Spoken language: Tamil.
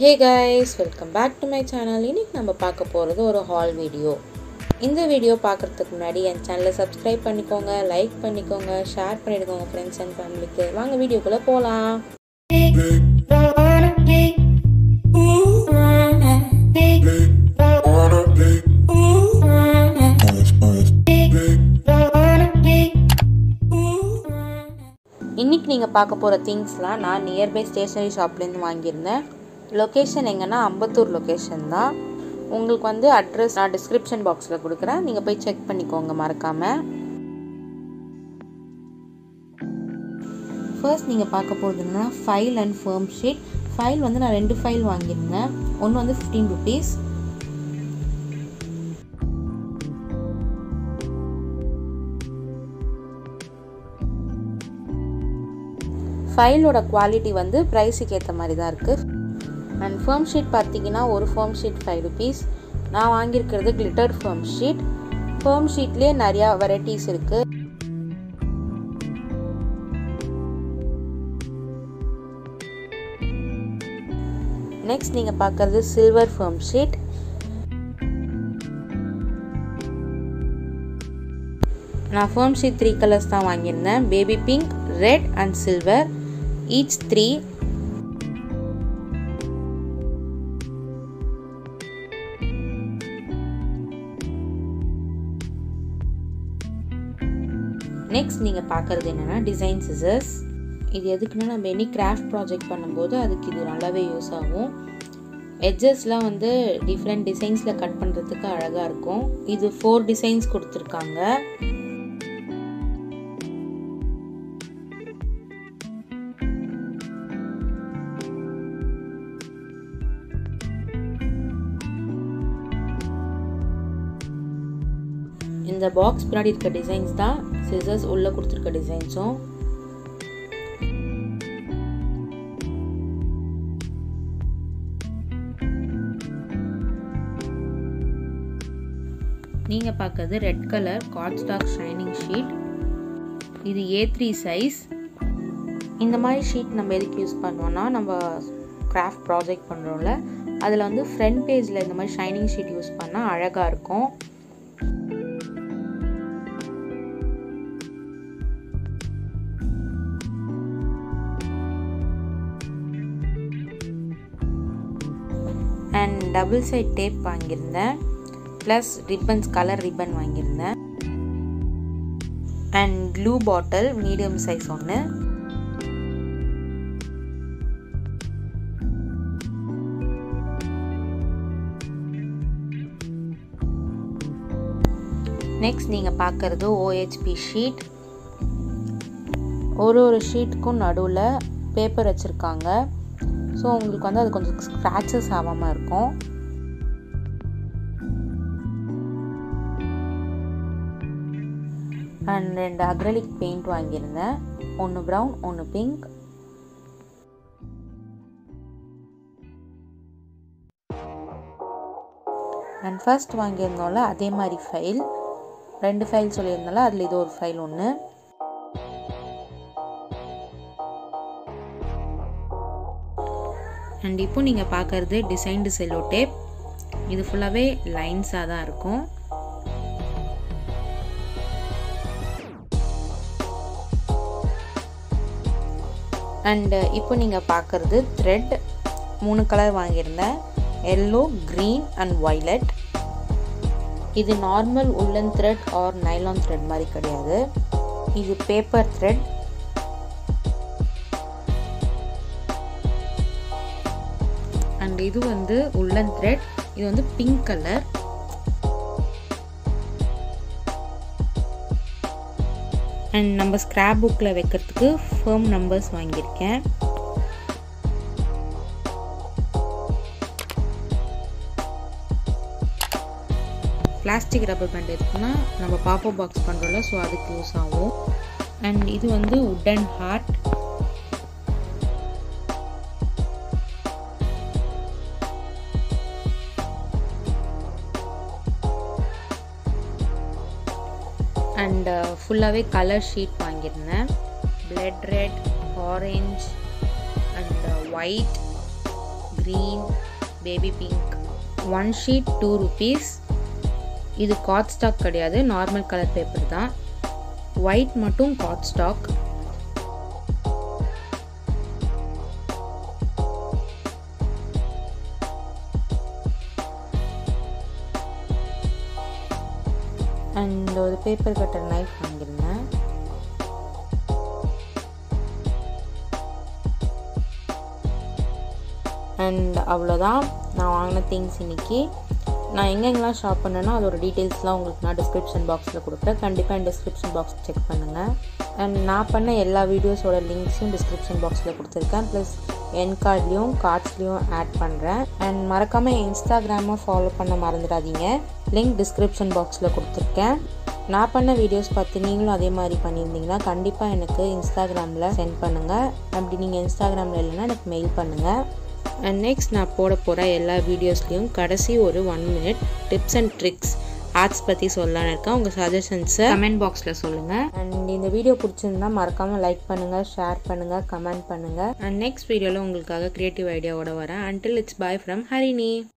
hey guys welcome back to my channel இன்னைக்கு நம்ம பார்க்க போகிறது ஒரு ஹால் வீடியோ இந்த வீடியோ பார்க்குறதுக்கு முன்னாடி என் சேனலை சப்ஸ்கிரைப் பண்ணிக்கோங்க லைக் பண்ணிக்கோங்க ஷேர் பண்ணிடுங்க ஃப்ரெண்ட்ஸ் அண்ட் ஃபேமிலிக்கு வாங்க வீடியோக்குள்ளே போகலாம் இன்றைக்கி நீங்கள் பார்க்க போகிற திங்ஸ்லாம் நான் நியர்பை ஸ்டேஷ்னரி ஷாப்லேருந்து வாங்கியிருந்தேன் லொக்கேஷன் எங்கன்னா அம்பத்தூர் லொக்கேஷன் தான் உங்களுக்கு வந்து அட்ரஸ் நான் டிஸ்கிரிப்ஷன் பாக்ஸில் கொடுக்குறேன் நீங்கள் போய் செக் பண்ணிக்கோங்க மறக்காமல் ஃபர்ஸ்ட் நீங்கள் பார்க்க போகிறது என்னன்னா file and foam sheet file வந்து நான் ரெண்டு ஃபைல் வாங்கியிருந்தேன் ஒன்று வந்து ஃபிஃப்டீன் ருபீஸ் ஃபைலோட குவாலிட்டி வந்து ப்ரைஸுக்கு ஏற்ற மாதிரி தான் இருக்குது அண்ட் ஃபேர்ம் ஷீட் பார்த்தீங்கன்னா ஒரு ஃபேர்ம் ஷீட் ஃபைவ் ருபீஸ் நான் வாங்கியிருக்கிறது கிளிட்டர் ஃபேர்ம் ஷீட் ஃபேர்ம் ஷீட்லேயே நிறையா வெரைட்டிஸ் இருக்குது நெக்ஸ்ட் நீங்கள் பார்க்குறது சில்வர் ஃபேர்ம் ஷீட் நான் ஃபேர்ம் ஷீட் த்ரீ கலர்ஸ் தான் வாங்கியிருந்தேன் baby pink red and silver each three next நீங்கள் பார்க்குறது என்னென்னா டிசைன் சிசர்ஸ் இது எதுக்குன்னா நம்ம எனி கிராஃப்ட் ப்ராஜெக்ட் பண்ணும்போது அதுக்கு இது நல்லாவே யூஸ் ஆகும் எட்ஜஸ்லாம் வந்து டிஃப்ரெண்ட் டிசைன்ஸில் கட் பண்ணுறதுக்கு அழகாக இருக்கும் இது ஃபோர் டிசைன்ஸ் கொடுத்துருக்காங்க இந்த பாக்ஸ் பின்னாடி இருக்க டிசைன்ஸ் தான் சிசர்ஸ் உள்ளே கொடுத்துருக்க டிசைன்ஸும் நீங்கள் பார்க்குறது red colour card stock shining sheet இது ஏ த்ரீ சைஸ் இந்த மாதிரி ஷீட் நம்ம எதுக்கு யூஸ் பண்ணுவோம்னா நம்ம கிராஃப்ட் ப்ராஜெக்ட் பண்ணுறோம்ல அதில் வந்து ஃப்ரண்ட் பேஜில் இந்த மாதிரி ஷைனிங் ஷீட் யூஸ் பண்ணால் அழகாக இருக்கும் அண்ட் டபுள் சைட் டேப் வாங்கியிருந்தேன் ப்ளஸ் ரிப்பன்ஸ் கலர் ரிப்பன் வாங்கியிருந்தேன் and glue bottle medium size ஒன்று நெக்ஸ்ட் நீங்கள் பார்க்குறது ஓஹெச்பி ஷீட் ஒரு ஒரு ஷீட்டுக்கும் நடுவில் பேப்பர் வச்சுருக்காங்க ஸோ உங்களுக்கு வந்து அது கொஞ்சம் ஸ்க்ராச்சஸ் ஆகாமல் இருக்கும் அண்ட் ரெண்டு அக்ரலிக் பெயிண்ட் வாங்கியிருந்தேன் ஒன்று ப்ரௌன் ஒன்று பிங்க் அண்ட் ஃபர்ஸ்ட் வாங்கியிருந்தோம்ல அதே மாதிரி ஃபைல் ரெண்டு ஃபைல் சொல்லியிருந்தால அதில் இது ஒரு ஃபைல் ஒன்று அண்ட் இப்போ நீங்கள் பார்க்குறது டிசைன்டு செல்லோ டேப் இது ஃபுல்லாகவே லைன்ஸாக தான் இருக்கும் அண்டு இப்போ நீங்கள் பார்க்குறது த்ரெட் மூணு கலர் வாங்கியிருந்தேன் எல்லோ க்ரீன் அண்ட் வைலட் இது normal woollen thread or nylon thread மாதிரி கிடையாது இது பேப்பர் த்ரெட் அண்ட் இது வந்து உள்ளன் த்ரெட் இது வந்து பிங்க் கலர் அண்ட் நம்ம ஸ்க்ராப் புக்கில் வைக்கிறதுக்கு ஃபேம் நம்பர்ஸ் வாங்கியிருக்கேன் பிளாஸ்டிக் ரப்பர் பேண்ட் எதுக்குன்னா நம்ம பாப்போ பாக்ஸ் பண்ணுறோம்ல ஸோ அதுக்கு யூஸ் ஆகும் அண்ட் இது வந்து உட்டன் ஹார்ட் அண்ட் ஃபுல்லாகவே கலர் ஷீட் வாங்கியிருந்தேன் blood red orange and white green baby pink one sheet two rupees இது காட் ஸ்டாக் கிடையாது நார்மல் கலர் பேப்பர் தான் ஒயிட் மட்டும் காட் ஸ்டாக் அண்ட் ஒரு பேப்பர் கட்டர் நைஃப் வாங்கியிருந்தேன் அண்ட் அவ்வளோதான் நான் வாங்கின திங்ஸ் இன்னைக்கு நான் எங்கெங்கெல்லாம் ஷாப் பண்ணேனோ அதோட டீட்டெயில்ஸ்லாம் உங்களுக்கு நான் டிஸ்கிரிப்ஷன் பாக்ஸில் கொடுக்குறேன் கண்டிப்பாக என் டிஸ்கிரிப்ஷன் பாக்ஸ் செக் பண்ணுங்கள் அண்ட் நான் பண்ண எல்லா வீடியோஸோட லிங்க்ஸையும் டிஸ்கிரிப்ஷன் பாக்ஸில் கொடுத்துருக்கேன் ப்ளஸ் என் கார்ட்லேயும் கார்ட்ஸ்லேயும் ஆட் பண்ணுறேன் அண்ட் மறக்காமல் என் இன்ஸ்டாகிராமை ஃபாலோ பண்ண மறந்துடாதீங்க லிங்க் டிஸ்கிரிப்ஷன் பாக்ஸில் கொடுத்துருக்கேன் நான் பண்ண வீடியோஸ் பார்த்து நீங்களும் அதே மாதிரி பண்ணியிருந்தீங்கன்னா கண்டிப்பாக எனக்கு இன்ஸ்டாகிராமில் சென்ட் பண்ணுங்கள் அப்படி நீங்கள் இன்ஸ்டாகிராமில் இல்லைன்னா எனக்கு மெயில் பண்ணுங்கள் அண்ட் நெக்ஸ்ட் நான் போட போகிற எல்லா வீடியோஸ்லேயும் கடைசி ஒரு one minute tips and tricks arts பற்றி சொல்லலான்னு இருக்கேன் உங்கள் சஜஷன்ஸை கமெண்ட் பாக்ஸில் சொல்லுங்கள் அண்ட் இந்த வீடியோ பிடிச்சிருந்தா மறக்காமல் லைக் பண்ணுங்கள் ஷேர் பண்ணுங்கள் கமெண்ட் பண்ணுங்கள் அண்ட் நெக்ஸ்ட் வீடியோவில் உங்களுக்காக க்ரியேட்டிவ் ஐடியாவோட வரேன் until it's bye from Harini